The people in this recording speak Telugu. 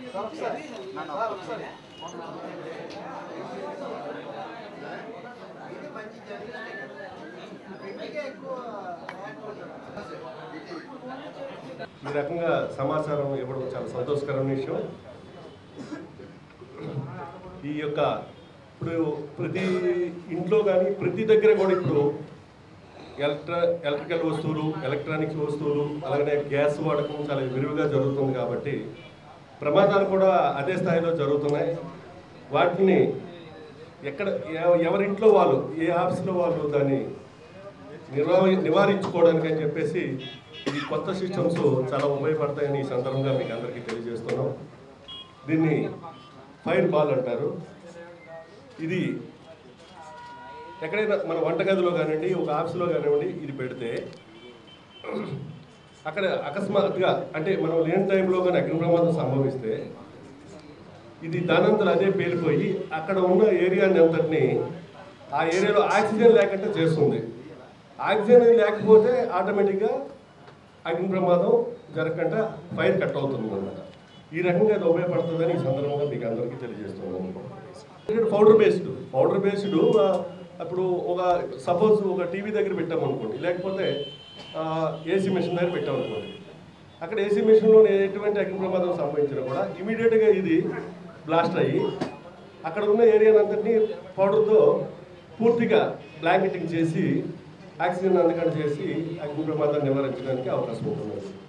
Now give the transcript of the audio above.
ఈ రకంగా సమాచారం ఇవ్వడం చాలా సంతోషకరమైన విషయం ఈ యొక్క ఇప్పుడు ప్రతి ఇంట్లో కానీ ప్రతి దగ్గర కూడా ఇప్పుడు ఎలక్ట్రా ఎలక్ట్రికల్ వస్తువులు ఎలక్ట్రానిక్స్ వస్తువులు అలాగనే గ్యాస్ వాడకం చాలా విరివిగా జరుగుతుంది కాబట్టి ప్రమాదాలు కూడా అదే స్థాయిలో జరుగుతున్నాయి వాటిని ఎక్కడ ఎవ- ఎవరింట్లో వాళ్ళు ఏ ఆఫీస్లో వాళ్ళు దాన్ని నిర్వహి నివారించుకోవడానికి అని చెప్పేసి ఈ కొత్త సిస్టమ్స్ చాలా ఉపయోగపడతాయని ఈ సందర్భంగా మీకు అందరికీ తెలియజేస్తున్నాం దీన్ని ఫైర్ బాల్ అంటారు ఇది ఎక్కడైనా మన వంటగదిలో కానివ్వండి ఒక ఆఫీస్లో కానివ్వండి ఇది పెడితే అక్కడ అకస్మాత్తుగా అంటే మనం లేని టైంలో కానీ అగ్ని ప్రమాదం సంభవిస్తే ఇది దానంతరం అదే పేలిపోయి అక్కడ ఉన్న ఏరియాని అంతటిని ఆ ఏరియాలో ఆక్సిజన్ లేకుండా చేస్తుంది ఆక్సిజన్ లేకపోతే ఆటోమేటిక్గా అగ్ని ప్రమాదం జరగకుండా ఫైర్ కట్ అవుతుంది అన్నమాట ఈ రకంగా అది ఉపయోగపడుతుందని ఈ సందర్భంగా మీకు అందరికీ తెలియజేస్తున్నాను పౌడర్ బేస్డ్ పౌడర్ బేస్డ్ అప్పుడు ఒక సపోజ్ ఒక టీవీ దగ్గర పెట్టామనుకోండి లేకపోతే ఏసీ మిషన్ దగ్గర పెట్టామనుకోండి అక్కడ ఏసీ మిషన్లో ఎటువంటి అగ్ని ప్రమాదం సంభవించినా కూడా ఇమీడియట్గా ఇది బ్లాస్ట్ అయ్యి అక్కడ ఉన్న ఏరియానంతటినీ పౌడర్తో పూర్తిగా బ్లాంకెటింగ్ చేసి ఆక్సిజన్ అందుకని చేసి అగ్ని ప్రమాదాన్ని నివారించడానికి అవకాశం ఉంటుంది